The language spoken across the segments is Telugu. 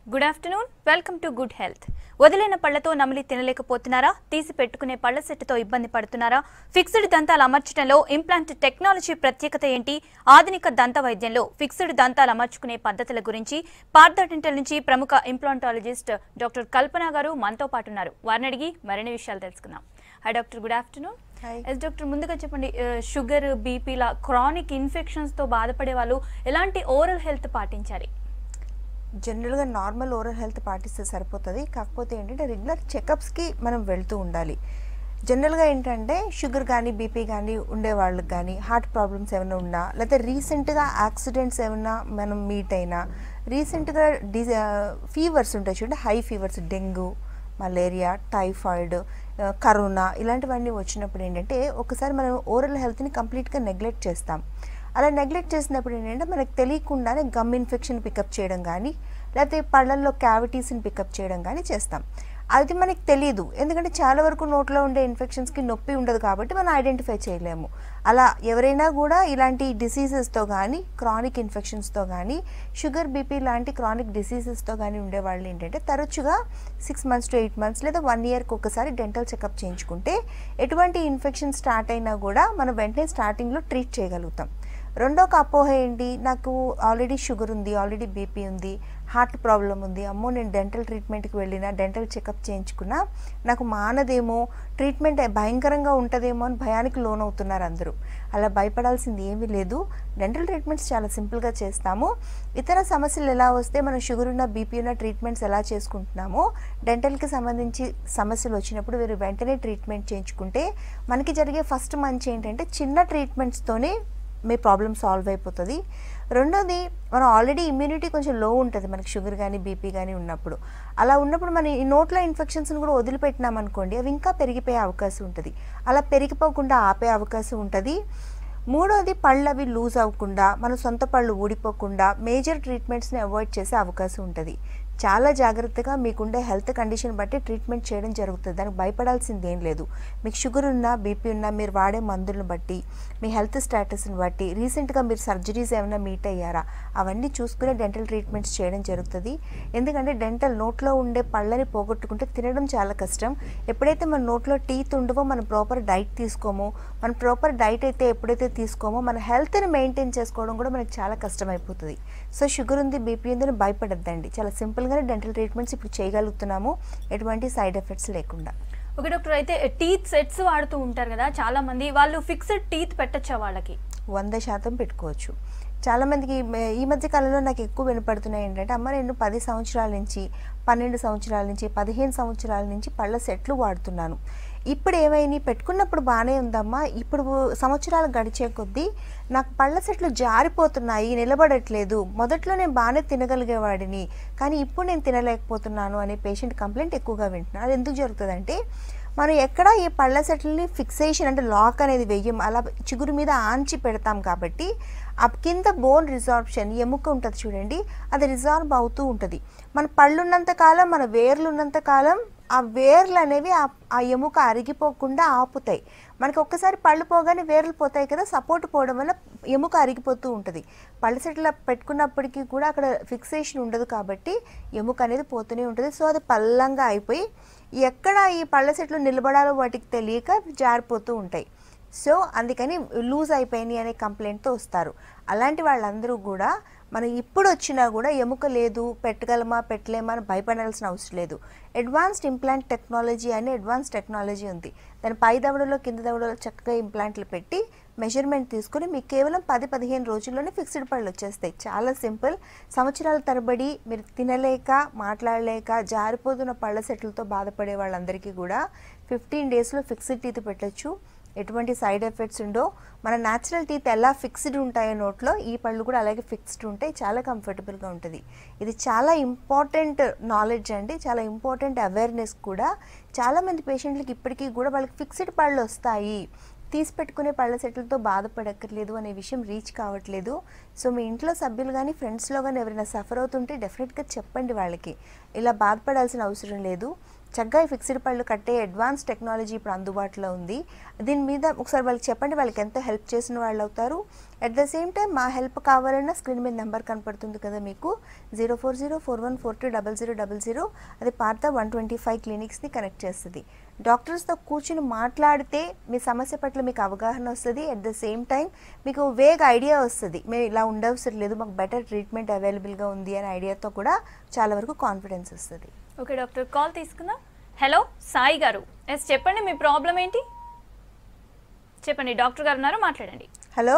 Good afternoon welcome to good health వదిలిన పళ్లతో నమిలి తినలేకపోతున్నారా తీసి పెట్టుకునే పళ్ల సెట్టుతో ఇబ్బంది పడుతున్నారా ఫిక్స్డ్ దంతాలు అమర్చడంలో ఇంప్లాంట్ టెక్నాలజీ ప్రత్యేకత ఏంటి ఆధునిక దంత వైద్యంలో ఫిక్స్డ్ దంతాలు అమర్చుకునే పద్ధతుల గురించి పార్థ డెంటల్ నుంచి ప్రముఖ ఇంప్లాంటాలజిస్ట్ డాక్టర్ కల్పన గారు మనతో పాటు ఉన్నారు వారిని అడిగి మరిన్ని విషయాలు తెలుసుకుందాం hi doctor good afternoon Hi. Yes doctor ముందుగా చెప్పండి షుగర్ బీపీలా క్రానిక్ ఇన్ఫెక్షన్స్తో బాధపడే వాళ్ళు ఎలాంటి ఓరల్ హెల్త్ పాటించాలి జనరల్గా నార్మల్ ఓరల్ హెల్త్ పాటిస్తే సరిపోతుంది కాకపోతే ఏంటంటే రెగ్యులర్ చెకప్స్కి మనం వెళ్తూ ఉండాలి జనరల్గా ఏంటంటే షుగర్ కానీ బీపీ కానీ ఉండే వాళ్ళకి కానీ హార్ట్ ప్రాబ్లమ్స్ ఏమైనా ఉన్నా లేకపోతే రీసెంట్గా యాక్సిడెంట్స్ ఏమైనా మనం మీట్ అయినా రీసెంట్గా డిజ ఫీవర్స్ ఉంటాయి చూడండి high fevers dengue malaria typhoid ఆ, కరోనా ఇలాంటివన్నీ వచ్చినప్పుడు ఏంటంటే ఒకసారి మనం ఓరల్ హెల్త్ని కంప్లీట్గా నెగ్లెక్ట్ చేస్తాం అలా నెగ్లెక్ట్ చేసినప్పుడు ఏంటంటే మనకు తెలియకుండానే గమ్ ఇన్ఫెక్షన్ పికప్ చేయడం కానీ లేకపోతే పళ్ళల్లో క్యావిటీస్ని పికప్ చేయడం కానీ చేస్తాం అది మనకి తెలియదు ఎందుకంటే చాలా వరకు నోట్లో ఉండే ఇన్ఫెక్షన్స్కి నొప్పి ఉండదు కాబట్టి మనం ఐడెంటిఫై చేయలేము అలా ఎవరైనా కూడా ఇలాంటి డిసీజెస్తో కానీ క్రానిక్ ఇన్ఫెక్షన్స్తో కానీ షుగర్ బీపీ లాంటి క్రానిక్ డిసీజెస్తో కానీ ఉండేవాళ్ళు ఏంటంటే తరచుగా six months to eight months లేదా వన్ ఇయర్కి ఒకసారి డెంటల్ చెకప్ చేయించుకుంటే ఎటువంటి ఇన్ఫెక్షన్ స్టార్ట్ అయినా కూడా మనం వెంటనే స్టార్టింగ్లో ట్రీట్ చేయగలుగుతాం రెండో ఒక అపోహ ఏంటి నాకు ఆల్రెడీ షుగర్ ఉంది ఆల్రెడీ బీపీ ఉంది హార్ట్ ప్రాబ్లం ఉంది అమ్మో నేను డెంటల్ ట్రీట్మెంట్కి వెళ్ళినా డెంటల్ చెకప్ చేయించుకున్నా నాకు మానదేమో ట్రీట్మెంట్ భయంకరంగా ఉంటుందేమో అని భయానికి లోనవుతున్నారు అందరూ అలా భయపడాల్సింది ఏమీ లేదు డెంటల్ ట్రీట్మెంట్స్ చాలా సింపుల్గా చేస్తాము ఇతర సమస్యలు ఎలా వస్తే మనం షుగర్ ఉన్న బీపీ ఉన్న ట్రీట్మెంట్స్ ఎలా చేసుకుంటున్నామో డెంటల్కి సంబంధించి సమస్యలు వచ్చినప్పుడు మీరు వెంటనే ట్రీట్మెంట్ చేయించుకుంటే మనకి జరిగే ఫస్ట్ మంచి ఏంటంటే చిన్న ట్రీట్మెంట్స్తోనే మీ ప్రాబ్లం సాల్వ్ అయిపోతుంది రెండోది మనం ఆల్రెడీ ఇమ్యూనిటీ కొంచెం లో ఉంటుంది మనకి షుగర్ కానీ బీపీ కానీ ఉన్నప్పుడు అలా ఉన్నప్పుడు మన ఈ నోట్లో ఇన్ఫెక్షన్స్ని కూడా వదిలిపెట్టినాం అనుకోండి అవి ఇంకా పెరిగిపోయే అవకాశం ఉంటుంది అలా పెరిగిపోకుండా ఆపే అవకాశం ఉంటుంది మూడోది పళ్ళు అవి లూజ్ అవ్వకుండా మన సొంత పళ్ళు ఊడిపోకుండా మేజర్ ట్రీట్మెంట్స్ని అవాయిడ్ చేసే అవకాశం ఉంటుంది చాలా జాగ్రత్తగా మీకుండే హెల్త్ కండిషన్ బట్టి ట్రీట్మెంట్ చేయడం జరుగుతుంది దానికి భయపడాల్సింది ఏం లేదు మీకు షుగర్ ఉన్నా బీపీ ఉన్నా మీరు వాడే మందులను బట్టి మీ హెల్త్ స్టేటస్ని బట్టి రీసెంట్గా మీరు సర్జరీస్ ఏమైనా మీట్ అయ్యారా అవన్నీ చూసుకునే డెంటల్ ట్రీట్మెంట్స్ చేయడం జరుగుతుంది ఎందుకంటే డెంటల్ నోట్లో ఉండే పళ్ళని పోగొట్టుకుంటే తినడం చాలా కష్టం ఎప్పుడైతే మన నోట్లో టీత్ ఉండవో మనం ప్రాపర్ డైట్ తీసుకోమో మన ప్రాపర్ డైట్ అయితే ఎప్పుడైతే తీసుకోమో మన హెల్త్ని మెయింటైన్ చేసుకోవడం కూడా మనకి చాలా కష్టం అయిపోతుంది సో షుగర్ ఉంది బీపీ ఉంది అని భయపడద్దండి చాలా సింపుల్గానే డెంటల్ ట్రీట్మెంట్స్ ఇప్పుడు చేయగలుగుతున్నాము ఎటువంటి సైడ్ ఎఫెక్ట్స్ లేకుండా ఒక డాక్టర్ అయితే టీత్ సెట్స్ వాడుతూ ఉంటారు కదా చాలా మంది వాళ్ళు ఫిక్స్డ్ టీత్ పెట్టచ్చా వాళ్ళకి వంద శాతం పెట్టుకోవచ్చు చాలామందికి మే- ఈ మధ్య కాలంలో నాకు ఎక్కువ వినపడుతున్నాయి ఏంటంటే అమ్మ నేను పది సంవత్సరాల నుంచి పన్నెండు సంవత్సరాల నుంచి పదిహేను సంవత్సరాల నుంచి పళ్ళ సెట్లు వాడుతున్నాను ఇప్పుడు ఏమైనా పెట్టుకున్నప్పుడు బాగానే ఉందమ్మా ఇప్పుడు సంవత్సరాలు గడిచే కొద్దీ నాకు పళ్ళ సెట్లు జారిపోతున్నాయి నిలబడట్లేదు మొదట్లో నేను బాగానే తినగలిగేవాడిని కానీ ఇప్పుడు నేను తినలేకపోతున్నాను అనే పేషెంట్ కంప్లైంట్ ఎక్కువగా వింటున్నాను అది ఎందుకు జరుగుతుందంటే మనం ఎక్కడ ఈ పళ్ళ సెట్లని ఫిక్సేషన్ అంటే లాక్ అనేది వెయ్యం అలా చిగురు మీద ఆంచి పెడతాం కాబట్టి ఆ కింద బోన్ రిజార్ప్షన్ ఎముక ఉంటుంది చూడండి అది రిజార్బ్ అవుతూ ఉంటుంది మన పళ్ళు ఉన్నంత కాలం మన వేర్లు ఉన్నంత కాలం ఆ వేర్లు అనేవి ఆ ఆ ఎముక అరిగిపోకుండా ఆపుతాయి మనకి ఒక్కసారి పళ్ళు పోగానే వేర్లు పోతాయి కదా సపోర్ట్ పోవడం వల్ల ఎముక అరిగిపోతూ ఉంటుంది పళ్ళ సెట్ల పెట్టుకున్నప్పటికీ కూడా అక్కడ ఫిక్సేషన్ ఉండదు కాబట్టి ఎముక అనేది పోతూనే ఉంటుంది సో అది పల్లంగా అయిపోయి ఎక్కడ ఈ పళ్ళ సెట్లు నిలబడాలో వాటికి తెలియక జారిపోతూ ఉంటాయి సో అందుకని లూజ్ అయిపోయినాయి అనే కంప్లైంట్తో వస్తారు అలాంటి వాళ్ళందరూ కూడా మనం ఇప్పుడు వచ్చినా కూడా ఎముక లేదు పెట్టగలమా పెట్టలేమా అని భయపడాల్సిన అవసరం లేదు అడ్వాన్స్డ్ ఇంప్లాంట్ టెక్నాలజీ అని అడ్వాన్స్ టెక్నాలజీ ఉంది దాని పై దవడలో కింద దవడలో చక్కగా ఇంప్లాంట్లు పెట్టి మెజర్మెంట్ తీసుకుని మీకు కేవలం పది పదిహేను రోజుల్లోనే ఫిక్స్డ్ పళ్ళు వచ్చేస్తాయి చాలా సింపుల్ సంవత్సరాల తరబడి మీరు తినలేక మాట్లాడలేక జారిపోతున్న పళ్ళ సెట్లతో బాధపడే వాళ్ళందరికీ కూడా ఫిఫ్టీన్ డేస్లో ఫిక్స్డ్ టీత్ పెట్టొచ్చు ఎటువంటి సైడ్ ఎఫెక్ట్స్ ఉండో మన న్యాచురల్ టీత్ ఎలా ఫిక్స్డ్ ఉంటాయో నోట్లో ఈ పళ్ళు కూడా అలాగే ఫిక్స్డ్ ఉంటాయి చాలా కంఫర్టబుల్గా ఉంటుంది ఇది చాలా ఇంపార్టెంట్ నాలెడ్జ్ అండి చాలా ఇంపార్టెంట్ అవేర్నెస్ కూడా చాలామంది పేషెంట్లకి ఇప్పటికీ కూడా వాళ్ళకి ఫిక్స్డ్ పళ్ళు వస్తాయి తీసి పెట్టుకునే పళ్ళ సెట్లతో బాధపడక్కర్లేదు అనే విషయం రీచ్ కావట్లేదు సో మీ ఇంట్లో సభ్యులు కానీ ఫ్రెండ్స్లో కానీ ఎవరైనా సఫర్ అవుతుంటే డెఫినెట్గా చెప్పండి వాళ్ళకి ఇలా బాధపడాల్సిన అవసరం లేదు చక్కగా ఈ ఫిక్స్డ్ పళ్ళు కట్టే అడ్వాన్స్ టెక్నాలజీ ఇప్పుడు అందుబాటులో ఉంది దీని మీద ఒకసారి వాళ్ళకి చెప్పండి వాళ్ళకి ఎంతో హెల్ప్ చేసిన వాళ్ళు అవుతారు అట్ ద సేమ్ టైం మా హెల్ప్ కావాలన్నా స్క్రీన్ మీద నెంబర్ కనపడుతుంది కదా మీకు zero four zero four one four two double zero double zero అది పాత వన్ ట్వంటీ ఫైవ్ క్లినిక్స్ని కనెక్ట్ చేస్తుంది డాక్టర్స్తో కూర్చుని మాట్లాడితే మీ సమస్య పట్ల మీకు అవగాహన వస్తుంది అట్ ద సేమ్ టైం మీకు వేగ్ ఐడియా వస్తుంది మేము ఇలా ఉండవసరం లేదు మాకు బెటర్ ట్రీట్మెంట్ అవైలబుల్గా ఉంది అనే ఐడియాతో కూడా చాలా వరకు కాన్ఫిడెన్స్ వస్తుంది ఓకే డాక్టర్ కాల్ తీసుకుందాం హలో సాయి గారు ఎస్ చెప్పండి మీ ప్రాబ్లం ఏంటి చెప్పండి డాక్టర్ గారు ఉన్నారు మాట్లాడండి hello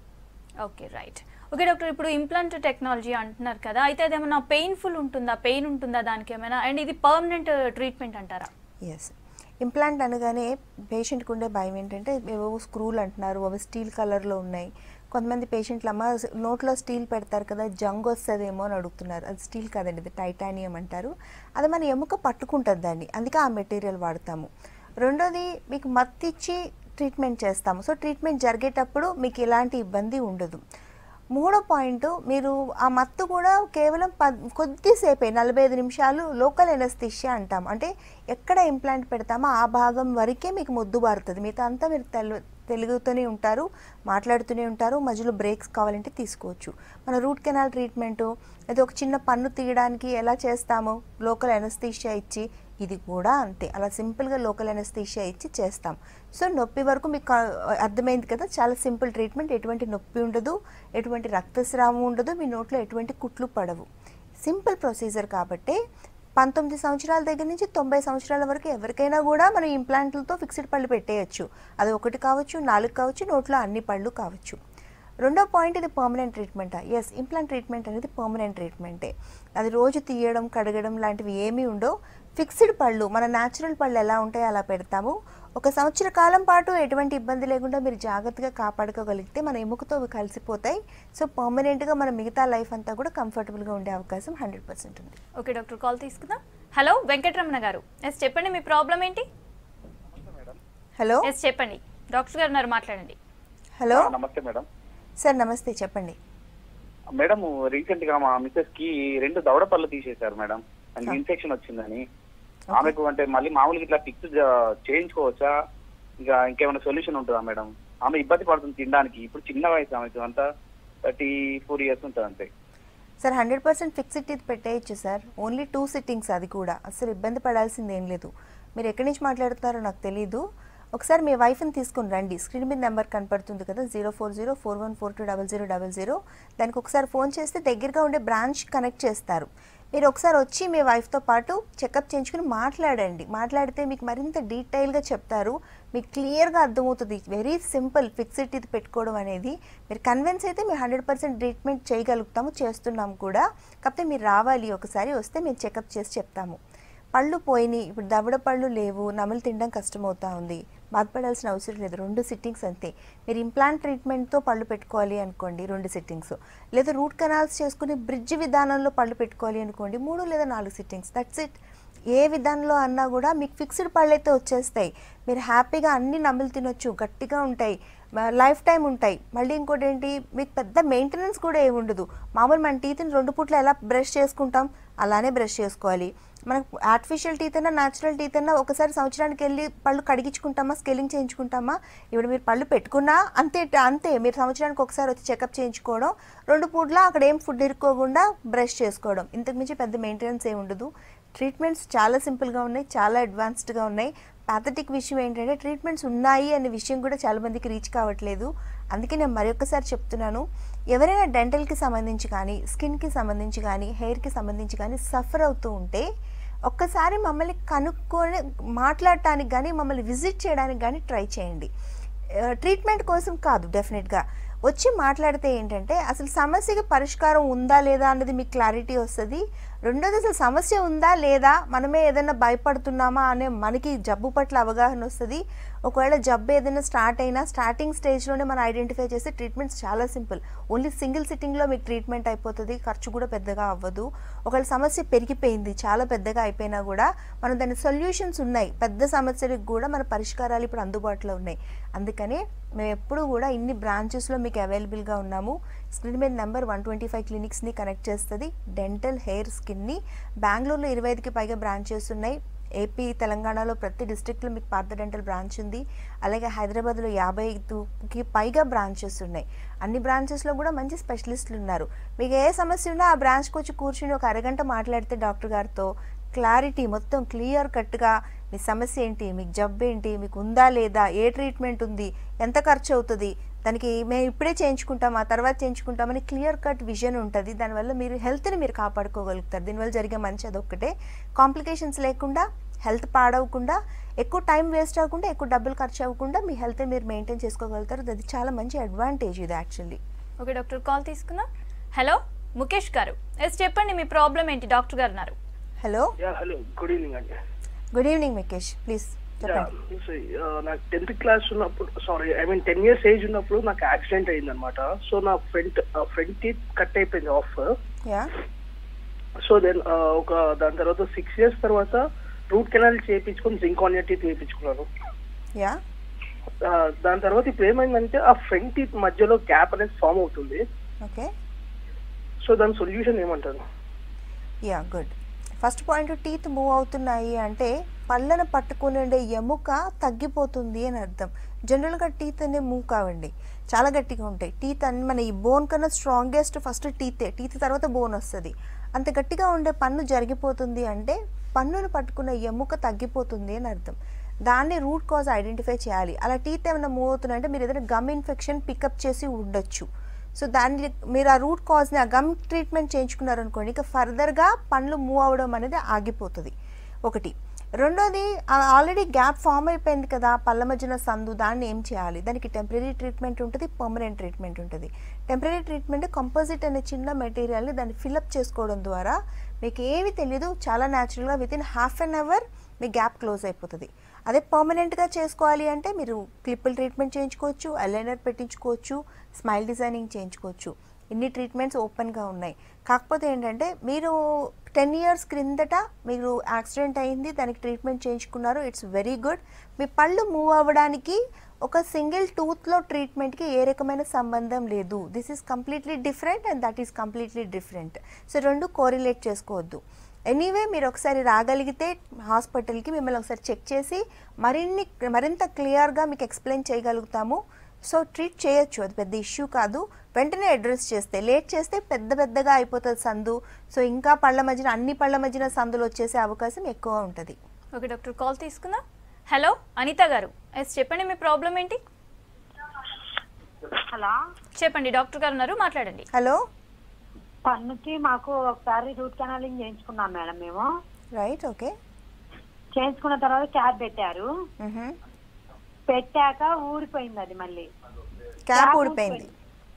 okay right okay doctor ఇప్పుడు ఇంప్లాంట్ టెక్నాలజీ అంటున్నారు కదా అయితే అది ఏమైనా పెయిన్ఫుల్ ఉంటుందా పెయిన్ ఉంటుందా దానికి ఏమైనా అండ్ ఇది పర్మనెంట్ ట్రీట్మెంట్ అంటారా ఎస్ ఇంప్లాంట్ అనగానే పేషెంట్కి ఉండే భయం ఏంటంటే ఏవో స్క్రూలు అంటున్నారు అవి స్టీల్ కలర్లో ఉన్నాయి కొంతమంది పేషెంట్లు అమ్మ నోట్లో స్టీల్ పెడతారు కదా జంగ్ వస్తుందేమో అని అడుగుతున్నారు అది స్టీల్ కాదండి ఇది టైటానియం అంటారు అది మన ఎముక పట్టుకుంటుంది దాన్ని అందుకే ఆ మెటీరియల్ వాడతాము రెండోది మీకు మత్తిచ్చి ట్రీట్మెంట్ చేస్తాము సో ట్రీట్మెంట్ జరిగేటప్పుడు మీకు ఎలాంటి ఇబ్బంది ఉండదు మూడో పాయింట్ మీరు ఆ మత్తు కూడా కేవలం పద్ కొద్దిసేపే నలభై ఐదు నిమిషాలు లోకల్ ఎనస్థిషియా అంటాం అంటే ఎక్కడ ఇంప్లాంట్ పెడతామో ఆ భాగం వరకే మీకు మొద్దు బారుతుంది మిగతా అంతా మీరు తెలు తెలుగుతూనే ఉంటారు మాట్లాడుతూనే ఉంటారు మధ్యలో బ్రేక్స్ కావాలంటే తీసుకోవచ్చు మన రూట్ కెనాల్ ట్రీట్మెంటు అది ఒక చిన్న పన్ను తీయడానికి ఎలా చేస్తామో లోకల్ ఎనస్థీషియా ఇచ్చి ఇది కూడా అంతే అలా సింపుల్గా లోకల్ ఎనస్థీషియా ఇచ్చి చేస్తాం సో నొప్పి వరకు మీకు కా- అర్థమైంది కదా చాలా సింపుల్ ట్రీట్మెంట్ ఎటువంటి నొప్పి ఉండదు ఎటువంటి రక్తస్రావం ఉండదు మీ నోట్లో ఎటువంటి కుట్లు పడవు సింపుల్ ప్రొసీజర్ కాబట్టి పంతొమ్మిది సంవత్సరాల దగ్గర నుంచి తొంభై సంవత్సరాల వరకు ఎవరికైనా కూడా మనం ఇంప్లాంట్లతో ఫిక్స్డ్ పళ్ళు పెట్టేయచ్చు అది ఒకటి కావచ్చు నాలుగు కావచ్చు నోట్లో అన్ని పళ్ళు కావచ్చు రెండో పాయింట్ ఇది పర్మనెంట్ ట్రీట్మెంటా ఎస్ ఇంప్లాంట్ ట్రీట్మెంట్ అనేది పర్మనెంట్ ట్రీట్మెంటే అది రోజు తీయడం కడగడం లాంటివి ఏమీ ఉండవు ఫిక్స్డ్ పళ్ళు మన న్యాచురల్ పళ్ళు ఎలా ఉంటాయో అలా పెడతాము ఒక సంవత్సర కాలం పాటు ఎటువంటి ఇబ్బంది లేకుండా మీరు జాగ్రత్తగా కాపాడుకోగలిగితే మన ఎముకతో అవి కలిసిపోతాయి సో పర్మనెంట్గా మన మిగతా లైఫ్ అంతా కూడా కంఫర్టబుల్గా ఉండే అవకాశం హండ్రెడ్ పర్సెంట్ ఉంది ఓకే డాక్టర్ కాల్ తీసుకుందాం హలో వెంకటరమణ గారు ఎస్ చెప్పండి మీ ప్రాబ్లం ఏంటి హలో ఎస్ చెప్పండి డాక్టర్ గారు ఉన్నారు మాట్లాడండి హలో ఆ, నమస్తే మేడం సార్ నమస్తే చెప్పండి మేడం రీసెంట్ గా మా మిసెస్ కి రెండు దవడ పళ్ళు తీసేశారు మేడం దానికి ఆ. ఇన్ఫెక్షన్ వచ్చిందని ఆమెకు అంటే మళ్ళీ మామూలుగా ఇట్లా ఫిక్స్ చేయించుకోవచ్చా ఇక ఇంకేమైనా సొల్యూషన్ ఉంటుందా మేడం ఆమె ఇబ్బంది పడుతుంది తినడానికి ఇప్పుడు చిన్న వయసు ఆమెకు అంతా థర్టీ ఫోర్ ఇయర్స్ ఉంటుంది అంతే sir hundred percent fixed teeth పెట్టేయచ్చు సార్ ఓన్లీ టూ సిట్టింగ్స్ అది కూడా అసలు ఇబ్బంది పడాల్సింది ఏం లేదు మీరు ఎక్కడి నుంచి మాట్లాడుతున్నారో నాకు తెలియదు ఒకసారి మీ వైఫ్ని తీసుకుని రండి స్క్రీన్ మీద నెంబర్ కనపడుతుంది కదా zero four zero four one four two double zero double zero దానికి ఒకసారి ఫోన్ చేస్తే దగ్గరగా ఉండే బ్రాంచ్ కనెక్ట్ చేస్తారు మీరు ఒకసారి వచ్చి మీ వైఫ్తో పాటు చెకప్ చేయించుకుని మాట్లాడండి మాట్లాడితే మీకు మరింత డీటెయిల్గా చెప్తారు మీకు క్లియర్గా అర్థమవుతుంది వెరీ సింపుల్ ఫిక్స్డ్ టీత్ పెట్టుకోవడం అనేది మీరు కన్విన్స్ అయితే మేము హండ్రెడ్ పర్సెంట్ ట్రీట్మెంట్ చేయగలుగుతాము చేస్తున్నాం కూడా కాకపోతే మీరు రావాలి ఒకసారి వస్తే మేము చెకప్ చేసి చెప్తాము పళ్ళు పోయినాయి ఇప్పుడు దవడ పళ్ళు లేవు నమలు తినడం కష్టమవుతా ఉంది బాధపడాల్సిన అవసరం లేదు రెండు సిట్టింగ్స్ అంతే మీరు ఇంప్లాంట్ ట్రీట్మెంట్తో పళ్ళు పెట్టుకోవాలి అనుకోండి రెండు సిట్టింగ్స్ లేదా రూట్ కెనాల్స్ చేసుకుని బ్రిడ్జ్ విధానంలో పళ్ళు పెట్టుకోవాలి అనుకోండి మూడు లేదా నాలుగు సిట్టింగ్స్ దట్స్ ఇట్ ఏ విధానంలో అన్నా కూడా మీకు ఫిక్స్డ్ పళ్ళు అయితే వచ్చేస్తాయి మీరు హ్యాపీగా అన్ని నమ్ములు తినొచ్చు గట్టిగా ఉంటాయి లైఫ్ టైం ఉంటాయి మళ్ళీ ఇంకోటి ఏంటి మీకు పెద్ద మెయింటెనెన్స్ కూడా ఏమి ఉండదు మామూలు మన టీత్ని రెండు పూట్ల ఎలా బ్రష్ చేసుకుంటాం అలానే బ్రష్ చేసుకోవాలి మనకు ఆర్టిఫిషియల్ టీత్ అయినా న్యాచురల్ టీత్ అయినా ఒకసారి సంవత్సరానికి వెళ్ళి పళ్ళు కడిగించుకుంటామా స్కెలింగ్ చేయించుకుంటామా ఇప్పుడు మీరు పళ్ళు పెట్టుకున్నా అంతే అంతే మీరు సంవత్సరానికి ఒకసారి వచ్చి చెకప్ చేయించుకోవడం రెండు పూట్ల అక్కడ ఏం ఫుడ్ ఇరుక్కోకుండా బ్రష్ చేసుకోవడం ఇంతకు మించి పెద్ద మెయింటెనెన్స్ ఏమి ఉండదు ట్రీట్మెంట్స్ చాలా సింపుల్గా ఉన్నాయి చాలా అడ్వాన్స్డ్గా ఉన్నాయి ప్యాథటిక్ విషయం ఏంటంటే ట్రీట్మెంట్స్ ఉన్నాయి అనే విషయం కూడా చాలా మందికి రీచ్ కావట్లేదు అందుకే నేను మరొకసారి చెప్తున్నాను ఎవరైనా డెంటల్కి సంబంధించి కానీ స్కిన్కి సంబంధించి కానీ హెయిర్కి సంబంధించి కానీ సఫర్ అవుతూ ఉంటే ఒక్కసారి మమ్మల్ని కనుక్కొని మాట్లాడటానికి కానీ మమ్మల్ని విజిట్ చేయడానికి కానీ ట్రై చేయండి ట్రీట్మెంట్ కోసం కాదు డెఫినెట్గా వచ్చి మాట్లాడితే ఏంటంటే అసలు సమస్యకి పరిష్కారం ఉందా లేదా అన్నది మీకు క్లారిటీ వస్తుంది రెండోది అసలు సమస్య ఉందా లేదా మనమే ఏదైనా భయపడుతున్నామా అనే మనకి జబ్బు పట్ల అవగాహన వస్తుంది ఒకవేళ జబ్బు ఏదైనా స్టార్ట్ అయినా స్టార్టింగ్ స్టేజ్లోనే మనం ఐడెంటిఫై చేస్తే ట్రీట్మెంట్స్ చాలా సింపుల్ ఓన్లీ సింగిల్ సిట్టింగ్లో మీకు ట్రీట్మెంట్ అయిపోతుంది ఖర్చు కూడా పెద్దగా అవ్వదు ఒకవేళ సమస్య పెరిగిపోయింది చాలా పెద్దగా అయిపోయినా కూడా మనం దాని సొల్యూషన్స్ ఉన్నాయి పెద్ద సమస్యలకు కూడా మన పరిష్కారాలు ఇప్పుడు అందుబాటులో ఉన్నాయి అందుకనే మేము ఎప్పుడు కూడా ఇన్ని బ్రాంచెస్లో మీకు అవైలబుల్గా ఉన్నాము స్క్రీన్ మీద నెంబర్ వన్ ట్వంటీ ఫైవ్ క్లినిక్స్ని కనెక్ట్ చేస్తుంది డెంటల్ హెయిర్ స్కిన్ని బెంగళూరులో ఇరవై ఐదుకి పైగా బ్రాంచెస్ ఉన్నాయి ఏపీ తెలంగాణలో ప్రతి డిస్ట్రిక్ట్లో మీకు పార్థ డెంటల్ బ్రాంచ్ ఉంది అలాగే హైదరాబాద్లో యాభై ఐదుకి పైగా బ్రాంచెస్ ఉన్నాయి అన్ని బ్రాంచెస్లో కూడా మంచి స్పెషలిస్టులు ఉన్నారు మీకు ఏ సమస్య ఉన్నా ఆ బ్రాంచ్కి వచ్చి కూర్చుని ఒక అరగంట మాట్లాడితే డాక్టర్ గారితో క్లారిటీ మొత్తం క్లియర్ కట్గా మీ సమస్య ఏంటి మీకు జబ్బు ఏంటి మీకు ఉందా లేదా ఏ ట్రీట్మెంట్ ఉంది ఎంత ఖర్చు అవుతుంది దానికి మేము ఇప్పుడే చేయించుకుంటాం ఆ తర్వాత చేయించుకుంటామని క్లియర్ కట్ విజన్ ఉంటుంది దానివల్ల మీరు హెల్త్ని మీరు కాపాడుకోగలుగుతారు దీనివల్ల జరిగే మంచి అదొక్కటే కాంప్లికేషన్స్ లేకుండా హెల్త్ పాడవకుండా ఎక్కువ టైం వేస్ట్ అవ్వకుండా ఎక్కువ డబ్బులు ఖర్చు అవ్వకుండా మీ హెల్త్ని మీరు మెయింటైన్ చేసుకోగలుగుతారు అది చాలా మంచి అడ్వాంటేజ్ ఇది యాక్చువల్లీ ఓకే డాక్టర్ కాల్ తీసుకుందాం హలో ముఖేష్ గారు ఎస్ చెప్పండి మీ ప్రాబ్లం ఏంటి డాక్టర్ గారు ఉన్నారు hello yeah hello good evening అండి గుడ్ ఈవినింగ్ ముఖేష్ ప్లీజ్ చెప్పండి Yeah, so, uh, నాకు టెన్త్ క్లాస్ ఉన్నప్పుడు sorry I mean ten years age ఉన్నప్పుడు నాకు యాక్సిడెంట్ అయింది అనమాట సో నా ఫ్రంట్ ఫ్రంట్ టీత్ కట్ అయిపోయింది ఆఫ్ యా సో దెన్ ఒక దాని తర్వాత సిక్స్ ఇయర్స్ తర్వాత రూట్ కెనాల్ చేయించుకొని జింకానియా టీత్ వేయించుకున్నాను యా Uh, దాని తర్వాత ఇప్పుడు ఏమైందంటే ఆ ఫ్రంట్ టీత్ మధ్యలో గ్యాప్ అనేది ఫామ్ అవుతుంది ఓకే సో దాని సొల్యూషన్ ఏమంటారు yeah good first point teeth move అవుతున్నాయి అంటే పళ్ళను పట్టుకుని ఉండే ఎముక తగ్గిపోతుంది అని అర్థం జనరల్గా టీత్ అనే మూవ్ కావండి చాలా గట్టిగా ఉంటాయి టీత్ అన్ని మన ఈ బోన్ కన్నా స్ట్రాంగెస్ట్ ఫస్ట్ టీతే టీత్ తర్వాత బోన్ వస్తుంది అంత గట్టిగా ఉండే పన్ను జరిగిపోతుంది అంటే పన్నును పట్టుకున్న ఎముక తగ్గిపోతుంది అని అర్థం దాన్ని రూట్ కాజ్ ఐడెంటిఫై చేయాలి అలా టీత్ ఏమైనా మూవ్ అవుతున్నాయంటే మీరు ఏదైనా గమ్ ఇన్ఫెక్షన్ పికప్ చేసి ఉండొచ్చు సో దాన్ని మీరు ఆ రూట్ కాజ్ని ఆ గమ్ ట్రీట్మెంట్ చేయించుకున్నారనుకోండి ఇక ఫర్దర్గా పండ్లు మూవ్ అవ్వడం అనేది ఆగిపోతుంది ఒకటి రెండోది ఆల్రెడీ గ్యాప్ ఫామ్ అయిపోయింది కదా పళ్ళ మధ్యన సందు దాన్ని ఏం చేయాలి దానికి టెంపరీ ట్రీట్మెంట్ ఉంటుంది పర్మనెంట్ ట్రీట్మెంట్ ఉంటుంది టెంపరీ ట్రీట్మెంట్ కంపోజిట్ అనే చిన్న మెటీరియల్ని దాన్ని ఫిల్అప్ చేసుకోవడం ద్వారా మీకు ఏమి తెలియదు చాలా న్యాచురల్గా within half an hour మీ గ్యాప్ క్లోజ్ అయిపోతుంది అదే పర్మనెంట్గా చేసుకోవాలి అంటే మీరు క్లిప్పులు ట్రీట్మెంట్ చేయించుకోవచ్చు అలైనర్ పెట్టించుకోవచ్చు స్మైల్ డిజైనింగ్ చేయించుకోవచ్చు ఇన్ని ట్రీట్మెంట్స్ ఓపెన్గా ఉన్నాయి కాకపోతే ఏంటంటే మీరు టెన్ ఇయర్స్ క్రిందట మీరు యాక్సిడెంట్ అయింది దానికి ట్రీట్మెంట్ చేయించుకున్నారు ఇట్స్ వెరీ గుడ్ మీ పళ్ళు మూవ్ అవ్వడానికి ఒక సింగిల్ టూత్లో ట్రీట్మెంట్కి ఏ రకమైన సంబంధం లేదు this is completely different and that is completely different so రెండు కోరిలేట్ చేసుకోవద్దు ఎనీవే మీరు ఒకసారి రాగలిగితే హాస్పిటల్కి మిమ్మల్ని ఒకసారి చెక్ చేసి మరిన్ని మరింత క్లియర్గా మీకు ఎక్స్ప్లెయిన్ చేయగలుగుతాము సో ట్రీట్ చేయొచ్చు అది పెద్ద ఇష్యూ కాదు వెంటనే అడ్రస్ చేస్తే లేట్ చేస్తే పెద్ద పెద్దగా అయిపోతుంది సందు సో ఇంకా పళ్ళ మధ్యన అన్ని పళ్ళ మధ్యన సందులు వచ్చేసే అవకాశం ఎక్కువ ఉంటుంది ఓకే డాక్టర్ కాల్ తీసుకుందాం హలో అనిత గారు ఎస్ చెప్పండి మీ ప్రాబ్లం ఏంటి హలో చెప్పండి డాక్టర్ గారు ఉన్నారు మాట్లాడండి హలో పన్నుకి మాకు ఒకసారి రూట్ కెనాలింగ్ చేయించుకున్నాం మేడం మేము రైట్ ఓకే చేయించుకున్న తర్వాత క్యాప్ పెట్టారు పెట్టాక ఊడిపోయింది అది మళ్ళీ క్యాప్ ఊడిపోయింది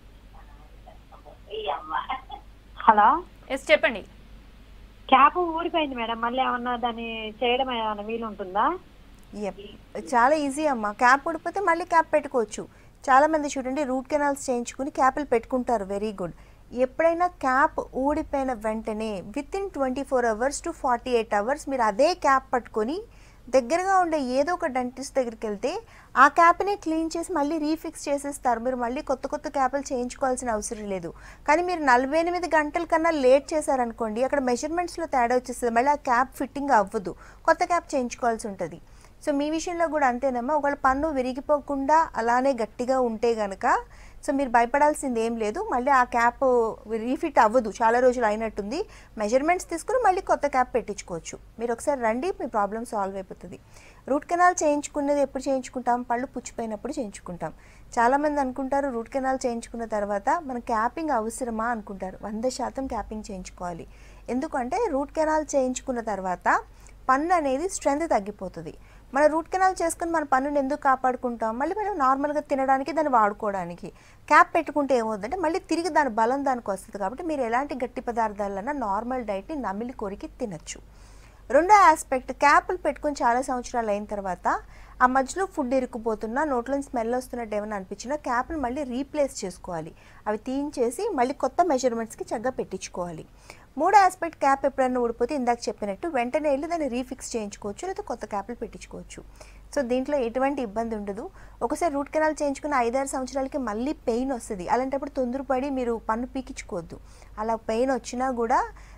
హలో ఎస్ చెప్పండి క్యాప్ ఊడిపోయింది మేడం మళ్ళీ ఏమన్నా దాన్ని చేయడం ఏమైనా వీలు ఉంటుందా Yep. చాలా ఈజీ అమ్మా క్యాప్ ఊడిపోతే మళ్ళీ క్యాప్ పెట్టుకోవచ్చు చాలా మంది చూడండి రూట్ కెనాల్స్ చేయించుకుని క్యాప్లు పెట్టుకుంటారు వెరీ గుడ్ ఎప్పుడైనా క్యాప్ ఊడిపోయిన వెంటనే within twenty four hours to forty eight hours మీరు అదే క్యాప్ పట్టుకొని దగ్గరగా ఉండే ఏదో ఒక డెంటిస్ట్ దగ్గరికి వెళ్తే ఆ క్యాప్ని క్లీన్ చేసి మళ్ళీ రీఫిక్స్ చేసేస్తారు మీరు మళ్ళీ కొత్త కొత్త క్యాప్లు చేయించుకోవాల్సిన అవసరం లేదు కానీ మీరు నలభై ఎనిమిది గంటల కన్నా లేట్ చేశారనుకోండి అక్కడ మెజర్మెంట్స్లో తేడా వచ్చేస్తుంది మళ్ళీ ఆ క్యాప్ ఫిట్టింగ్ అవ్వదు కొత్త క్యాప్ చేయించుకోవాల్సి ఉంటుంది సో మీ విషయంలో కూడా అంతేనమ్మా ఒకవేళ పన్ను విరిగిపోకుండా అలానే గట్టిగా ఉంటే గనక సో మీరు భయపడాల్సింది ఏం లేదు మళ్ళీ ఆ క్యాప్ రీఫిట్ అవ్వదు చాలా రోజులు అయినట్టుంది మెజర్మెంట్స్ తీసుకుని మళ్ళీ కొత్త క్యాప్ పెట్టించుకోవచ్చు మీరు ఒకసారి రండి మీ ప్రాబ్లం సాల్వ్ అయిపోతుంది రూట్ కెనాల్ చేయించుకునేది ఎప్పుడు చేయించుకుంటాం పళ్ళు పుచ్చిపోయినప్పుడు చేయించుకుంటాం చాలామంది అనుకుంటారు రూట్ కెనాల్ చేయించుకున్న తర్వాత మన క్యాపింగ్ అవసరమా అనుకుంటారు వంద శాతం క్యాపింగ్ చేయించుకోవాలి ఎందుకంటే రూట్ కెనాల్ చేయించుకున్న తర్వాత పన్ను అనేది స్ట్రెంత్ తగ్గిపోతుంది మన రూట్ కెనాల్ చేసుకుని మన పన్నుని ఎందుకు కాపాడుకుంటాం మళ్ళీ మనం నార్మల్గా తినడానికి దాన్ని వాడుకోవడానికి క్యాప్ పెట్టుకుంటే ఏమవుతుందంటే మళ్ళీ తిరిగి దాని బలం దానికి వస్తుంది కాబట్టి మీరు ఎలాంటి గట్టి పదార్థాలన్నా నార్మల్ డైట్ని నమిలి కొరికి తినచ్చు రెండో ఆస్పెక్ట్ క్యాపులు పెట్టుకొని చాలా సంవత్సరాలు అయిన తర్వాత ఆ మధ్యలో ఫుడ్ ఇరుక్కుపోతున్నా నోట్లో స్మెల్ వస్తున్నట్టు ఏమైనా అనిపించినా క్యాప్ని మళ్ళీ రీప్లేస్ చేసుకోవాలి అవి తీయించేసి మళ్ళీ కొత్త మెజర్మెంట్స్కి చక్కగా పెట్టించుకోవాలి మూడో ఆస్పెక్ట్ క్యాప్ ఎప్పుడైనా ఊడిపోతే ఇందాక చెప్పినట్టు వెంటనే వెళ్ళి దాన్ని రీఫిక్స్ చేయించుకోవచ్చు లేదా కొత్త క్యాప్లు పెట్టించుకోవచ్చు సో దీంట్లో ఎటువంటి ఇబ్బంది ఉండదు ఒకసారి రూట్ కెనాల్ చేయించుకున్న ఐదారు సంవత్సరాలకి మళ్ళీ పెయిన్ వస్తుంది అలాంటప్పుడు తొందరపడి మీరు పన్ను పీకించుకోవద్దు అలా పెయిన్ వచ్చినా కూడా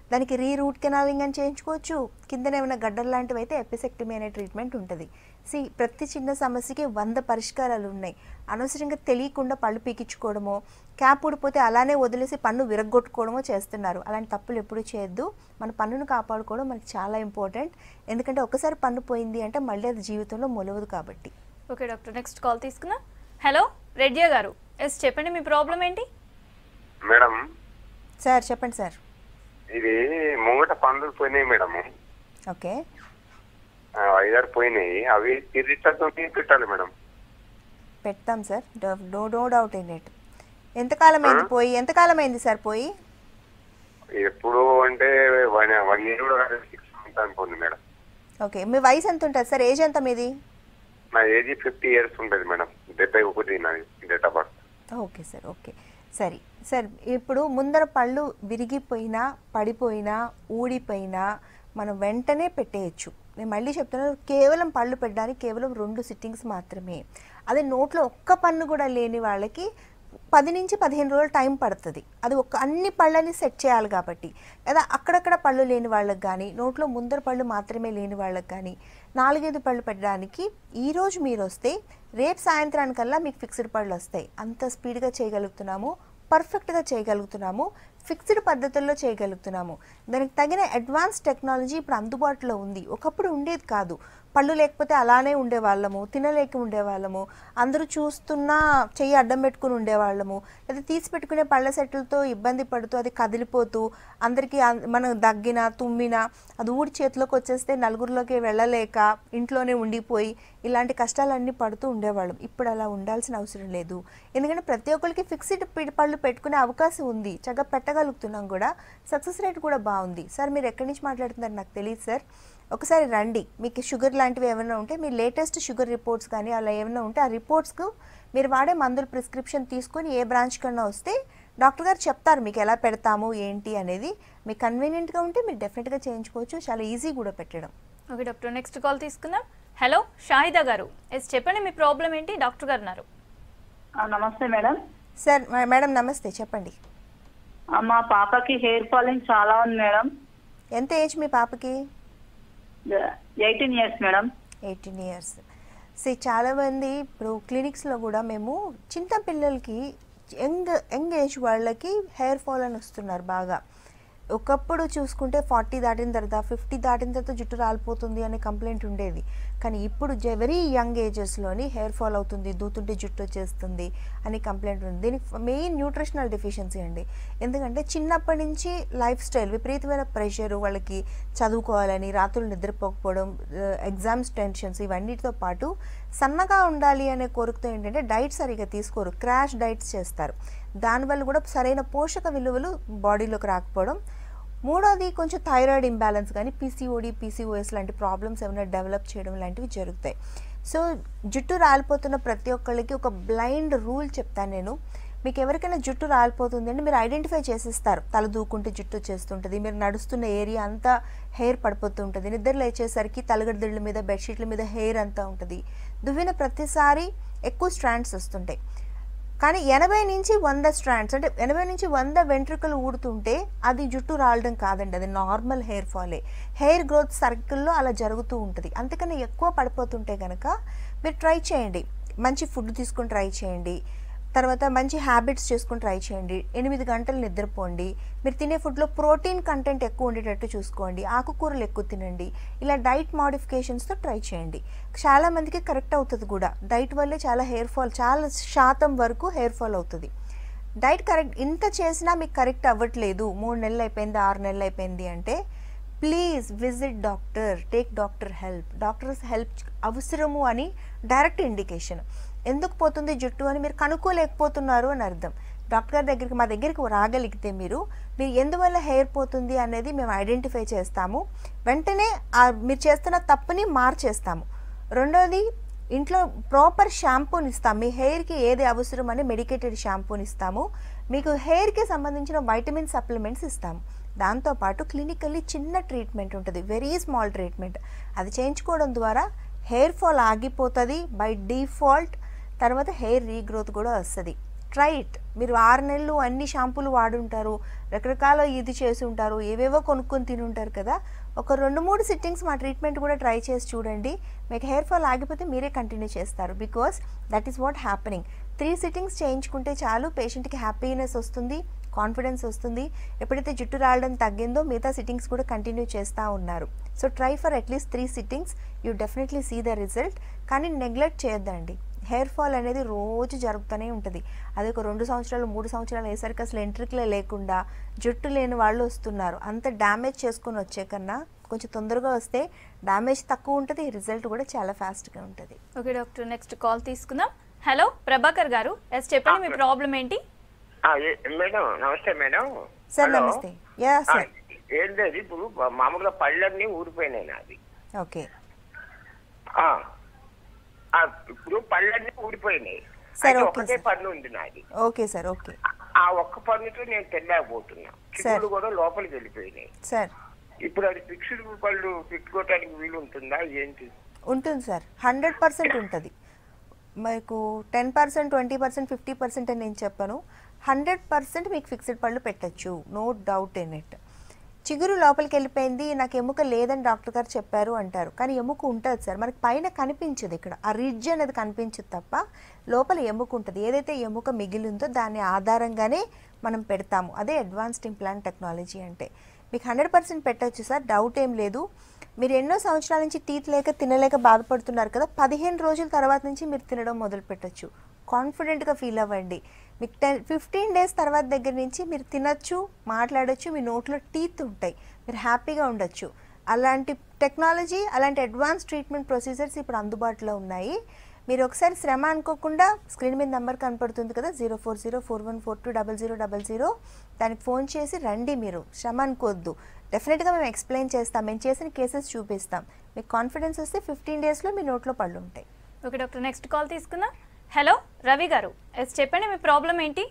దానికి రీ రూట్ కెనాలింగ్ అని చేయించుకోవచ్చు కిందన ఏమైనా గడ్డలు లాంటివి అయితే ఎపిసెక్టమీ అనే ట్రీట్మెంట్ ఉంటుంది సి ప్రతి చిన్న సమస్యకి వంద పరిష్కారాలు ఉన్నాయి అనవసరంగా తెలియకుండా పళ్ళు పీకించుకోవడమో క్యాప్ ఊడిపోతే అలానే వదిలేసి పన్ను విరగ్గొట్టుకోవడమో చేస్తున్నారు అలాంటి తప్పులు ఎప్పుడూ చేయొద్దు మన పన్నును కాపాడుకోవడం మనకి చాలా ఇంపార్టెంట్ ఎందుకంటే ఒకసారి పన్ను పోయింది అంటే మళ్ళీ అది జీవితంలో మొలవదు కాబట్టి ఓకే డాక్టర్ నెక్స్ట్ కాల్ తీసుకున్నా హలో రెడ్డియా గారు ఎస్ చెప్పండి మీ ప్రాబ్లం ఏంటి మేడం సార్ చెప్పండి సార్ ఇది ముంగట పండ్లు పోయినాయి మేడం ఓకే ఆ, ఐదారు పోయినాయి అవి తిరిగితో పెట్టాలి మేడం పెడతాం sir no no doubt in it ఎంతకాలం అయింది పోయి ఎంతకాలం అయింది సార్ పోయి ఎప్పుడు అంటే వన్ వన్ ఇయర్ కూడా సిక్స్ మంత్ అనుకోండి మేడం ఓకే మీ వయసు ఎంత ఉంటుంది సార్ ఏజ్ ఎంత మీది నా ఏజ్ ఫిఫ్టీ ఇయర్స్ ఉంటుంది మేడం డెబ్బై ఒకటి నాది date of birth okay sir okay సరే సార్ ఇప్పుడు ముందర పళ్ళు విరిగిపోయినా పడిపోయినా ఊడిపోయినా మనం వెంటనే పెట్టేయచ్చు నేను మళ్ళీ చెప్తున్నాను కేవలం పళ్ళు పెట్టడానికి కేవలం రెండు సిట్టింగ్స్ మాత్రమే అదే నోట్లో ఒక్క పన్ను కూడా లేని వాళ్ళకి పది నుంచి పదిహేను రోజులు టైం పడుతుంది అది ఒక అన్ని పళ్ళని సెట్ చేయాలి కాబట్టి లేదా అక్కడక్కడ పళ్ళు లేని వాళ్ళకి కానీ నోట్లో ముందర పళ్ళు మాత్రమే లేని వాళ్ళకి కానీ నాలుగైదు పళ్ళు పెట్టడానికి ఈరోజు మీరు వస్తే రేపు సాయంత్రానికల్లా మీకు ఫిక్స్డ్ పళ్ళు వస్తాయి అంత స్పీడ్గా చేయగలుగుతున్నాము పర్ఫెక్ట్గా చేయగలుగుతున్నాము ఫిక్స్డ్ పద్ధతుల్లో చేయగలుగుతున్నాము దానికి తగిన అడ్వాన్స్ టెక్నాలజీ ఇప్పుడు అందుబాటులో ఉంది ఒకప్పుడు ఉండేది కాదు పళ్ళు లేకపోతే అలానే ఉండేవాళ్ళము తినలేక ఉండేవాళ్ళము అందరూ చూస్తున్నా చెయ్యి అడ్డం పెట్టుకుని ఉండేవాళ్ళము లేదా తీసి పెట్టుకునే పళ్ళ సెట్లతో ఇబ్బంది పడుతూ అది కదిలిపోతూ అందరికీ అం- మనం దగ్గినా తుమ్మినా అది ఊడి చేతిలోకి వచ్చేస్తే నలుగురిలోకి వెళ్ళలేక ఇంట్లోనే ఉండిపోయి ఇలాంటి కష్టాలన్నీ పడుతూ ఉండేవాళ్ళం ఇప్పుడు అలా ఉండాల్సిన అవసరం లేదు ఎందుకంటే ప్రతి ఒక్కరికి ఫిక్స్డ్ పళ్ళు పెట్టుకునే అవకాశం ఉంది చక్కగా పెట్టగలుగుతున్నాం కూడా సక్సెస్ రేట్ కూడా బాగుంది సార్ మీరు ఎక్కడి నుంచి మాట్లాడుతున్నారు నాకు తెలియదు సార్ ఒకసారి రండి మీకు షుగర్ లాంటివి ఏమైనా ఉంటే మీ లేటెస్ట్ షుగర్ రిపోర్ట్స్ కానీ అలా ఏమైనా ఉంటే ఆ రిపోర్ట్స్కు మీరు వాడే మందుల ప్రిస్క్రిప్షన్ తీసుకొని ఏ బ్రాంచ్ కన్నా వస్తే డాక్టర్ గారు చెప్తారు మీకు ఎలా పెడతాము ఏంటి అనేది మీకు కన్వీనియంట్గా ఉంటే మీరు డెఫినెట్గా చేయించుకోవచ్చు చాలా ఈజీ కూడా పెట్టడం ఓకే డాక్టర్ నెక్స్ట్ కాల్ తీసుకుందాం హలో షాహిదా గారు ఎస్ చెప్పండి మీ ప్రాబ్లం ఏంటి డాక్టర్ గారు ఉన్నారు ఆ, నమస్తే మేడం సార్ మ- మేడం నమస్తే చెప్పండి ఆ, మా పాపకి హెయిర్ ఫాలింగ్ చాలా ఉంది మేడం ఎంత ఏజ్ మీ పాపకి eighteen years madam eighteen years so చాలామంది ఇప్పుడు క్లినిక్స్లో కూడా మేము చిన్న పిల్లలకి యంగ్ యంగ్ ఏజ్ వాళ్ళకి హెయిర్ ఫాల్ అని వస్తున్నారు బాగా ఒకప్పుడు చూసుకుంటే ఫార్టీ దాటిన తర్వాత ఫిఫ్టీ దాటిన తర్వాత జుట్టు రాలిపోతుంది అనే కంప్లైంట్ ఉండేది కానీ ఇప్పుడు వెరీ యంగ్ ఏజెస్లోని హెయిర్ ఫాల్ అవుతుంది దూతుంటే జుట్టు వచ్చేస్తుంది అని కంప్లైంట్ ఉంది దీనికి మెయిన్ న్యూట్రిషనల్ డెఫిషియన్సీ అండి ఎందుకంటే చిన్నప్పటి నుంచి లైఫ్ స్టైల్ విపరీతమైన ప్రెషర్ వాళ్ళకి చదువుకోవాలని రాత్రులు నిద్రపోకపోవడం ఎగ్జామ్స్ టెన్షన్స్ ఇవన్నిటితో పాటు సన్నగా ఉండాలి అనే కోరికతో ఏంటంటే డైట్ సరిగా తీసుకోరు క్రాష్ డైట్స్ చేస్తారు దానివల్ల కూడా సరైన పోషక విలువలు బాడీలోకి రాకపోవడం మూడోది కొంచెం థైరాయిడ్ ఇంబ్యాలెన్స్ కానీ పీసీఓడి పీసీఓఎస్ లాంటి ప్రాబ్లమ్స్ ఏమైనా డెవలప్ చేయడం లాంటివి జరుగుతాయి సో జుట్టు రాలిపోతున్న ప్రతి ఒక్కళ్ళకి ఒక బ్లైండ్ రూల్ చెప్తాను నేను మీకు ఎవరికైనా జుట్టు రాలిపోతుంది అంటే మీరు ఐడెంటిఫై చేసేస్తారు తల దూకుంటే జుట్టు వచ్చేస్తుంటుంది మీరు నడుస్తున్న ఏరియా అంతా హెయిర్ పడిపోతుంటుంది నిద్ర లేచేసరికి తలగడదిళ్ళ మీద బెడ్షీట్ల మీద హెయిర్ అంతా ఉంటుంది దువ్విన ప్రతిసారి ఎక్కువ స్ట్రాండ్స్ వస్తుంటాయి కానీ ఎనభై నుంచి వంద స్ట్రాండ్స్ అంటే ఎనభై నుంచి వంద వెంట్రుకలు ఊడుతుంటే అది జుట్టు రాలడం కాదండి అది నార్మల్ హెయిర్ ఫాలే హెయిర్ గ్రోత్ సర్కిల్లో అలా జరుగుతూ ఉంటుంది అందుకని ఎక్కువ పడిపోతుంటే కనుక మీరు ట్రై చేయండి మంచి ఫుడ్ తీసుకొని ట్రై చేయండి తర్వాత మంచి హ్యాబిట్స్ చేసుకుని ట్రై చేయండి ఎనిమిది గంటలు నిద్రపోండి మీరు తినే ఫుడ్లో ప్రోటీన్ కంటెంట్ ఎక్కువ ఉండేటట్టు చూసుకోండి ఆకుకూరలు ఎక్కువ తినండి ఇలా డైట్ మాడిఫికేషన్స్తో ట్రై చేయండి చాలా మందికి కరెక్ట్ అవుతుంది కూడా డైట్ వల్లే చాలా హెయిర్ ఫాల్ చాలా శాతం వరకు హెయిర్ ఫాల్ అవుతుంది డైట్ కరెక్ట్ ఇంత చేసినా మీకు కరెక్ట్ అవ్వట్లేదు మూడు నెలలు అయిపోయింది ఆరు నెలలు అయిపోయింది అంటే please visit doctor take doctor help doctors help అవసరము అని డైరెక్ట్ ఇండికేషన్ ఎందుకు పోతుంది జుట్టు అని మీరు కనుక్కోలేకపోతున్నారు అని అర్థం డాక్టర్ గారి దగ్గరికి మా దగ్గరికి రాగలిగితే మీరు మీరు ఎందువల్ల హెయిర్ పోతుంది అనేది మేము ఐడెంటిఫై చేస్తాము వెంటనే ఆ మీరు చేస్తున్న తప్పుని మార్చేస్తాము రెండోది ఇంట్లో ప్రాపర్ షాంపూని ఇస్తాం మీ హెయిర్కి ఏది అవసరం అని మెడికేటెడ్ షాంపూని ఇస్తాము మీకు హెయిర్కి సంబంధించిన వైటమిన్ సప్లిమెంట్స్ ఇస్తాము దాంతోపాటు క్లినికల్లీ చిన్న ట్రీట్మెంట్ ఉంటుంది వెరీ స్మాల్ ట్రీట్మెంట్ అది చేయించుకోవడం ద్వారా హెయిర్ ఫాల్ ఆగిపోతుంది బై డిఫాల్ట్ తర్వాత హెయిర్ రీగ్రోత్ కూడా వస్తుంది ట్రై ఇట్ మీరు ఆరు నెలలు అన్ని షాంపూలు వాడుంటారు రకరకాల ఇది చేసి ఉంటారు ఏవేవో కొనుక్కొని తిని ఉంటారు కదా ఒక రెండు మూడు సిట్టింగ్స్ మా ట్రీట్మెంట్ కూడా ట్రై చేసి చూడండి మీకు హెయిర్ ఫాల్ ఆగిపోతే మీరే కంటిన్యూ చేస్తారు because that is what happening three sittings చేయించుకుంటే చాలు పేషెంట్కి హ్యాపీనెస్ వస్తుంది కాన్ఫిడెన్స్ వస్తుంది ఎప్పుడైతే జుట్టు రావడం తగ్గిందో మిగతా సిట్టింగ్స్ కూడా కంటిన్యూ చేస్తూ ఉన్నారు so try for at least three sittings you definitely see the result కానీ నెగ్లెక్ట్ చేయొద్దండి హెయిర్ ఫాల్ అనేది రోజు జరుగుతూనే ఉంటుంది అది ఒక రెండు సంవత్సరాలు మూడు సంవత్సరాలు అయ్యేసరికి అసలు ఎంట్రిక్లే లేకుండా జుట్టు లేని వాళ్ళు వస్తున్నారు అంత డ్యామేజ్ చేసుకొని వచ్చే కన్నా కొంచెం తొందరగా వస్తే డ్యామేజ్ తక్కువ ఉంటుంది రిజల్ట్ కూడా చాలా ఫాస్ట్గా ఉంటుంది ఓకే డాక్టర్ నెక్స్ట్ కాల్ తీసుకుందాం హలో ప్రభాకర్ గారు ఎస్ చెప్పండి మీ ప్రాబ్లం ఏంటి ఆ, ఏ- మేడం నమస్తే మేడం సార్ హలో. నమస్తే యా ఆ, సార్ ఏం లేదు ఇప్పుడు మామూలుగా పళ్ళన్నీ ఊడిపోయినాయి నాది ఓకే ఆ, ఆ, ఇప్పుడు పళ్ళన్నీ ఊడిపోయినాయి సరే, అయితే ఓకే ఒకటే సార్. పన్ను ఉంది నాది ఓకే సార్ ఓకే ఆ ఒక్క పన్నుతో నేను తెల్లకపోతున్నా చిక్కులు కూడా లోపలికి వెళ్ళిపోయినాయి సార్ ఇప్పుడు అది ఫిక్స్డ్ పళ్ళు పెట్టుకోవటానికి వీలు ఉంటుందా ఏంటి ఉంటుంది సార్ హండ్రెడ్ పర్సెంట్ ఉంటుంది మీకు ten percent twenty percent fifty percent అని నేను చెప్పను హండ్రెడ్ పర్సెంట్ మీకు ఫిక్స్డ్ పళ్ళు పెట్టచ్చు నో డౌట్ ఇన్ ఇట్ చిగురు లోపలికి వెళ్ళిపోయింది నాకు ఎముక లేదని డాక్టర్ గారు చెప్పారు అంటారు కానీ ఎముక ఉంటుంది సార్ మనకి పైన కనిపించదు ఇక్కడ ఆ రిడ్జ్ అనేది కనిపించదు తప్ప లోపల ఎముక ఉంటుంది ఏదైతే ఎముక మిగిలిందో దాని ఆధారంగానే మనం పెడతాము అదే అడ్వాన్స్డ్ ఇంప్లాంట్ టెక్నాలజీ అంటే మీకు హండ్రెడ్ పర్సెంట్ పెట్టచ్చు సార్ డౌట్ ఏం లేదు మీరు ఎన్నో సంవత్సరాల నుంచి టీత్ లేక తినలేక బాధపడుతున్నారు కదా పదిహేను రోజుల తర్వాత నుంచి మీరు తినడం మొదలు పెట్టచ్చు కాన్ఫిడెంట్గా ఫీల్ అవ్వండి మీకు టెన్ ఫిఫ్టీన్ డేస్ తర్వాత దగ్గర నుంచి మీరు తినచ్చు మాట్లాడొచ్చు మీ నోట్లో టీత్ ఉంటాయి మీరు హ్యాపీగా ఉండొచ్చు అలాంటి టెక్నాలజీ అలాంటి అడ్వాన్స్ ట్రీట్మెంట్ ప్రొసీజర్స్ ఇప్పుడు అందుబాటులో ఉన్నాయి మీరు ఒకసారి శ్రమ అనుకోకుండా స్క్రీన్ మీద నెంబర్ కనపడుతుంది కదా zero four zero four one four two double zero double zero దానికి ఫోన్ చేసి రండి మీరు శ్రమ అనుకోవద్దు డెఫినెట్గా మేము ఎక్స్ప్లెయిన్ చేస్తాం మేము చేసిన కేసెస్ చూపిస్తాం మీకు కాన్ఫిడెన్స్ వస్తే ఫిఫ్టీన్ డేస్లో మీ నోట్లో పళ్ళు ఉంటాయి ఓకే డాక్టర్ నెక్స్ట్ కాల్ తీసుకుందాం హలో రవి గారు ఎస్ చెప్పండి మీ ప్రాబ్లం ఏంటి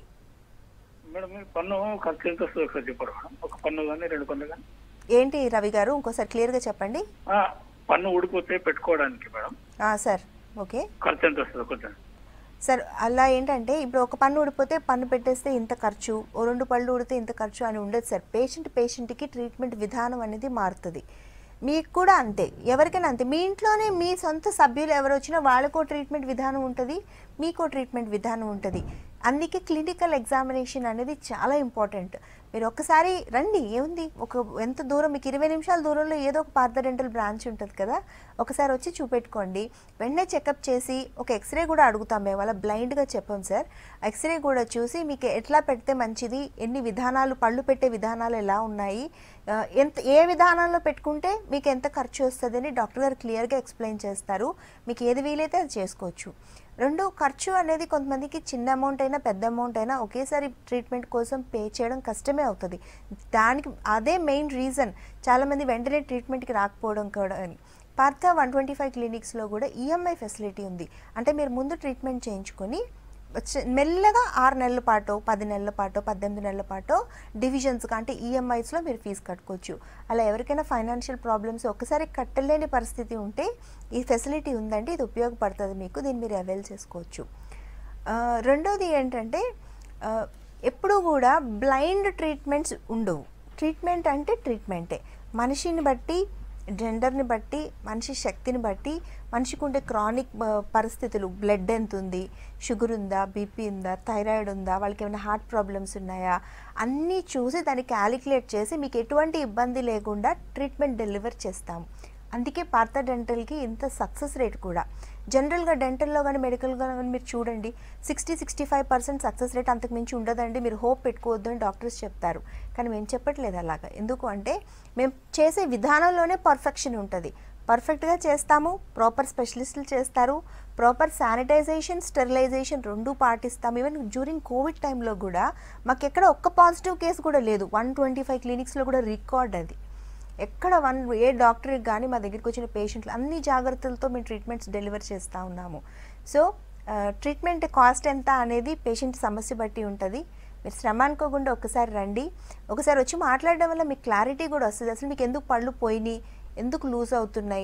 మేడం మీరు పన్ను ఖర్చు ఎంత వస్తుంది ఒకసారి చెప్పరు మేడం ఒక పన్ను కానీ రెండు పన్ను కానీ ఏంటి రవి గారు ఇంకోసారి క్లియర్గా చెప్పండి ఆ, పన్ను ఊడిపోతే పెట్టుకోవడానికి మేడం ఆ, సార్ ఓకే ఖర్చు ఎంత వస్తుంది కొంచెం సార్ అలా ఏంటంటే ఇప్పుడు ఒక పన్ను ఊడిపోతే పన్ను పెట్టేస్తే ఇంత ఖర్చు ఓ రెండు పళ్ళు ఊడితే ఇంత ఖర్చు అని ఉండదు సార్ పేషెంట్ పేషెంట్కి ట్రీట్మెంట్ విధానం అనేది మారుతుంది మీకు కూడా అంతే ఎవరికైనా అంతే మీ ఇంట్లోనే మీ సొంత సభ్యులు ఎవరు వచ్చినా వాళ్ళకో ట్రీట్మెంట్ విధానం ఉంటుంది మీకో ట్రీట్మెంట్ విధానం ఉంటుంది అందుకే క్లినికల్ ఎగ్జామినేషన్ అనేది చాలా ఇంపార్టెంట్ మీరు ఒక్కసారి రండి ఏముంది ఒక ఎంత దూరం మీకు ఇరవై నిమిషాల దూరంలో ఏదో ఒక పార్థ డెంటల్ బ్రాంచ్ ఉంటుంది కదా ఒకసారి వచ్చి చూపెట్టుకోండి వెంటనే చెకప్ చేసి ఒక ఎక్స్రే కూడా అడుగుతాం మేము అలా బ్లైండ్గా చెప్పాం సార్ ఎక్స్రే కూడా చూసి మీకు ఎట్లా పెడితే మంచిది ఎన్ని విధానాలు పళ్ళు పెట్టే విధానాలు ఎలా ఉన్నాయి ఆ, ఎంత ఏ విధానంలో పెట్టుకుంటే మీకు ఎంత ఖర్చు వస్తుందని డాక్టర్ గారు క్లియర్గా ఎక్స్ప్లెయిన్ చేస్తారు మీకు ఏది వీలైతే అది చేసుకోవచ్చు రెండు ఖర్చు అనేది కొంతమందికి చిన్న అమౌంట్ అయినా పెద్ద అమౌంట్ అయినా ఒకేసారి ట్రీట్మెంట్ కోసం పే చేయడం కష్టమే అవుతుంది దానికి అదే మెయిన్ రీజన్ చాలామంది వెంటనే ట్రీట్మెంట్కి రాకపోవడం కూడా అని పార్థ వన్ ట్వంటీ ఫైవ్ క్లినిక్స్లో కూడా ఈఎంఐ ఫెసిలిటీ ఉంది అంటే మీరు ముందు ట్రీట్మెంట్ చేయించుకొని వచ్చే- మెల్లగా ఆరు నెలల పాటు పది నెలల పాటు పద్దెనిమిది నెలల పాటు డివిజన్స్గా అంటే ఈఎంఐస్లో మీరు ఫీజు కట్టుకోవచ్చు అలా ఎవరికైనా ఫైనాన్షియల్ ప్రాబ్లమ్స్ ఒక్కసారి కట్టలేని పరిస్థితి ఉంటే ఈ ఫెసిలిటీ ఉందంటే ఇది ఉపయోగపడుతుంది మీకు దీన్ని మీరు అవైల్ చేసుకోవచ్చు ఆ, రెండోది ఏంటంటే ఆ, ఎప్పుడూ కూడా బ్లైండ్ ట్రీట్మెంట్స్ ఉండవు ట్రీట్మెంట్ అంటే ట్రీట్మెంటే మనిషిని బట్టి జెండర్ని బట్టి మనిషి శక్తిని బట్టి మనిషికి ఉండే క్రానిక్ పరిస్థితులు బ్లడ్ ఎంత ఉంది షుగర్ ఉందా బీపీ ఉందా థైరాయిడ్ ఉందా వాళ్ళకి ఏమైనా హార్ట్ ప్రాబ్లమ్స్ ఉన్నాయా అన్నీ చూసి దాన్ని క్యాలిక్యులేట్ చేసి మీకు ఎటువంటి ఇబ్బంది లేకుండా ట్రీట్మెంట్ డెలివర్ చేస్తాము అందుకే పార్థ డెంటల్కి ఇంత సక్సెస్ రేట్ కూడా జనరల్గా డెంటల్లో కానీ మెడికల్గా కానీ మీరు చూడండి sixty sixty five percent success rate అంతకు మించి ఉండదండి మీరు హోప్ పెట్టుకోవద్దు అని డాక్టర్స్ చెప్తారు కానీ మేము చెప్పట్లేదు అలాగా ఎందుకు అంటే మేము చేసే విధానంలోనే పర్ఫెక్షన్ ఉంటుంది పర్ఫెక్ట్గా చేస్తాము ప్రాపర్ స్పెషలిస్టులు చేస్తారు ప్రాపర్ శానిటైజేషన్ స్టెరిలైజేషన్ రెండు పాటిస్తాము ఈవెన్ డ్యూరింగ్ కోవిడ్ టైంలో కూడా మాకు ఎక్కడ ఒక్క పాజిటివ్ కేసు కూడా లేదు వన్ ట్వంటీ ఫైవ్ క్లినిక్స్లో కూడా రికార్డ్ అది ఎక్కడ వన్ ఏ డాక్టర్కి కానీ మా దగ్గరికి వచ్చిన పేషెంట్లు అన్ని జాగ్రత్తలతో మేము ట్రీట్మెంట్స్ డెలివర్ చేస్తూ ఉన్నాము సో ట్రీట్మెంట్ కాస్ట్ ఎంత అనేది పేషెంట్ సమస్య బట్టి ఉంటుంది మీరు శ్రమ అనుకోకుండా ఒకసారి రండి ఒకసారి వచ్చి మాట్లాడడం వల్ల మీకు క్లారిటీ కూడా వస్తుంది అసలు మీకు ఎందుకు పళ్ళు పోయినాయి ఎందుకు లూజ్ అవుతున్నాయి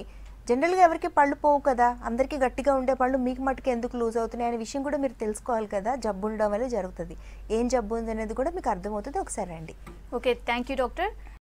జనరల్గా ఎవరికి పళ్ళు పోవు కదా అందరికీ గట్టిగా ఉండే పళ్ళు మీకు మట్టుకు ఎందుకు లూజ్ అవుతున్నాయి అనే విషయం కూడా మీరు తెలుసుకోవాలి కదా జబ్బు ఉండడం వల్ల జరుగుతుంది ఏం జబ్బు ఉంది అనేది కూడా మీకు అర్థమవుతుంది ఒకసారి రండి ఓకే థ్యాంక్ యూ డాక్టర్